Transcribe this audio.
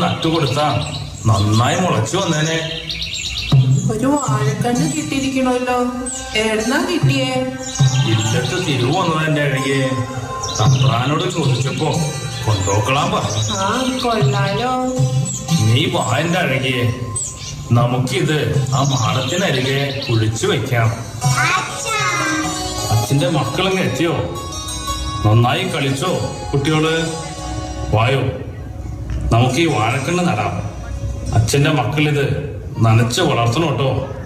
നട്ടുകൊടുത്താ നന്നായി മുളച്ചു വന്നേനെ ഒരു വാഴക്കണ്ണ് കിട്ടിയിരിക്കണല്ലോ എവിടുന്നാ കിട്ടിയേ ഇല്ലത്ത് തിരിവ് വന്നതെന്റെ അഴകിയെ തമ്പ്രാനോട് ചോദിച്ചപ്പോ കൊണ്ടോക്കളാൻ പറഞ്ഞു ആ കൊള്ളാലോ നീ വാ എന്റെ അഴകിയെ നമുക്കിത് ആ മാടത്തിനരികെ കുഴിച്ചു വെക്കാം അച്ഛന്റെ മക്കളങ്ങ് എത്തിയോ നന്നായി കളിച്ചോ കുട്ടികള് വായോ നമുക്ക് ഈ വാഴക്കണ്ണ് നടാം അച്ഛന്റെ മക്കളിത് നനച്ച് വളർത്തണം കേട്ടോ